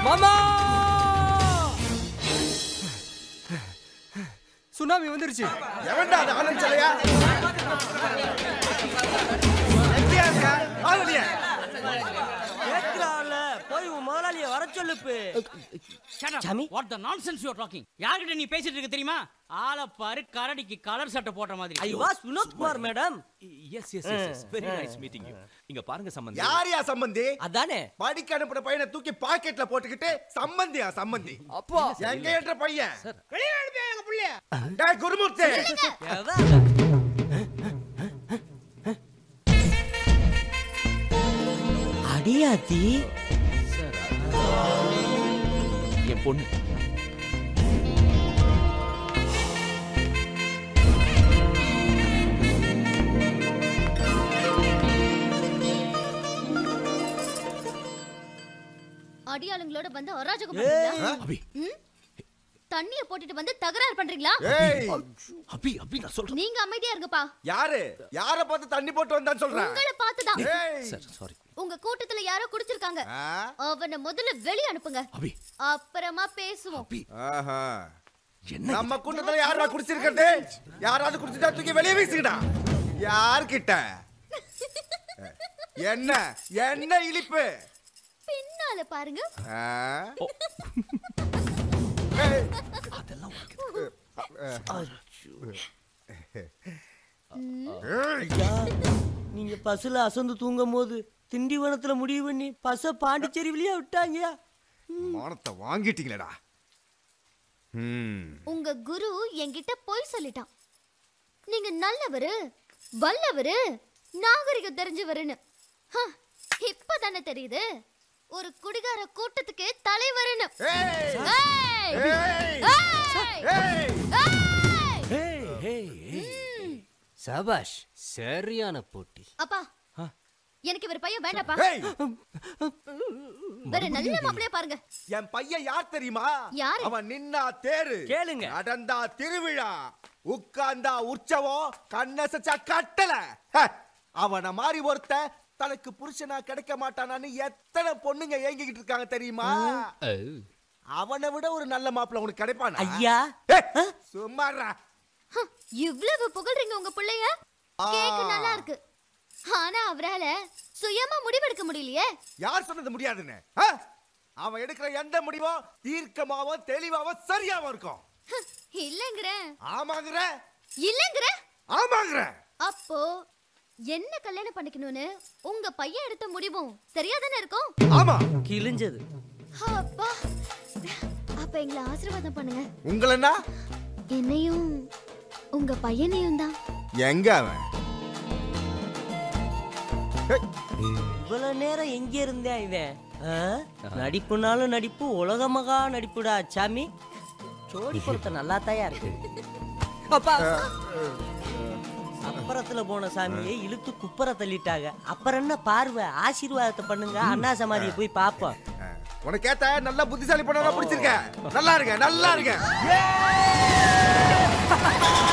மாமா சுனாமி வந்துருச்சு எவன்டா அது ஆனந்த் சிலையா எங்கேயா இருக்க ஆளுடைய கேக்குறான்ல போய் உன் முதலாளிய வர சொல்லுப்பு சாமி what the nonsense you are talking யார்கிட்ட நீ பேசிட்டு இருக்க தெரியுமா ஆளை பாரு கரடிக்கு கலர் சட்டை போட்ட மாதிரி I was Vinod Kumar madam yes yes yes very nice meeting you இங்க பாருங்க சம்பந்தி யார் யா சம்பந்தி அதானே படிக்க அனுப்புற பையனை தூக்கி பாக்கெட்ல போட்டுக்கிட்டு சம்பந்தியா சம்பந்தி அப்பா எங்க என்ற பையன் வெளியே அனுப்பியா எங்க புள்ளைய டேய் குருமூர்த்தி அடியாத்தி என் பொண்ணு அடியாளுங்களோட வந்து அராஜகம் பண்றீங்களா அபி ம்? தண்ணிய போட்டுட்டு வந்து தகராறு பண்றீங்களா ஏய் அபி அபி நான் சொல்றேன் நீங்க அமைதியா இருங்கப்பா யாரு யார பார்த்து தண்ணி போட்டு வந்தான்னு சொல்றேன் உங்களை பார்த்துதான் ஏய் சார் சாரி உங்க கூட்டத்துல யாரோ குடிச்சிருக்காங்க ஆ? அவனை முதல்ல வெளிய அனுப்புங்க அபி அப்புறமா பேசுவோம் அபி ஆஹா என்ன நம்ம கூட்டத்துல யாரா குடிச்சிருக்கிறது யாராவது குடிச்சிட்டா தூக்கி வெளியே வீசிக்கிடா யார்கிட்ட என்ன என்ன இழிப்பு பின்னால பாருங்க ஆ? ஏய், அதெல்லாம் உனக்கு ஏய், நீங்க பஸ்ல அசந்து தூங்கும் போது திண்டிவனத்துல முடிவு பண்ணி பஸ்ஸ பாண்டிச்சேரி வழியா விட்டாங்க மானத்தை வாங்கிட்டீங்களேடா ம் உங்க குரு என்கிட்ட போய் சொல்லிட்டான் நீங்க நல்லவரு வல்லவரு நாகரிகம் தெரிஞ்சவருன்னு ஹ, இப்பதானே தெரியுது ஒரு குடிகார கூட்டத்துக்கு தலைவருன்னு ஏய் ஏய்! ஏய் ஏய்! ஏய் ஏய்! சபாஷ் சரியான போட்டி அப்பா எனக்கு இவர் பையன் வேண்டாப்பா ஏய் வேற நல்ல மாப்பிளைய பாருங்க என் பையன் யார் தெரியுமா யாரு? அவன் நின்னா தேரு கேளுங்க. நடந்தா திருவிழா உட்கார்ந்தா உற்சவம் கண்ணசச்சா கட்டல ஹ, அவன மாதிரி ஒருத்த தனக்கு புருஷனா கிடைக்க மாட்டானான்னு எத்தனை பொண்ணுங்க ஏங்கிக்கிட்டு இருக்காங்க தெரியுமா அவனை விட ஒரு நல்ல மாப்பிள்ள உனக்கு கிடைப்பானா ஐயா ஏய், சும்மாடா ஹ, இவ்வளவு புகழ்றீங்க உங்க பிள்ளைய கேக்க நல்லா இருக்கு ஆனா அவரால சுயமா முடிவெடுக்க முடியலையே யார் சொன்னது முடியாதுன்னு ஆ? அவன் எடுக்கிற எந்த முடிவும் தீர்க்கமாவும் தெளிவாவும் சரியாவும் இருக்கும் ஹ, இல்லங்கிறேன் ஆமாங்கிற இல்லங்கிறேன் ஆமாங்கிற அப்போ என்ன கல்யாணம் பண்ணிக்கணும்னு உங்க பையன் எடுத்த முடிவும் சரியாதானே இருக்கும் ஆமா கிழிஞ்சது அப்பா அப்ப எங்களை ஆசீர்வாதம் பண்ணுங்க உங்களன்னா என்னையும் உங்க பையனையும் தான் எங்க அவன் ஏய், இவ்வளவு நேரம் எங்க இருந்தேன் இவன் ஆ? நடிப்புனாலும் நடிப்பு உலக மகா நடிப்புடா சாமி ஜோடி பொருத்த நல்லா தாயா இருக்கு அப்பா அப்புறத்துல போன சாமியை இழுத்து குப்பரை தள்ளிட்டாங்க அப்புறம் என்ன பார்வை ஆசீர்வாதத்தை பண்ணுங்க அண்ணா சமாதியை போய் பாப்போம் உனக்கு ஏத்த நல்ல புத்திசாலி பொண்ணா பிடிச்சிருக்க நல்லா இருங்க நல்லா இருங்க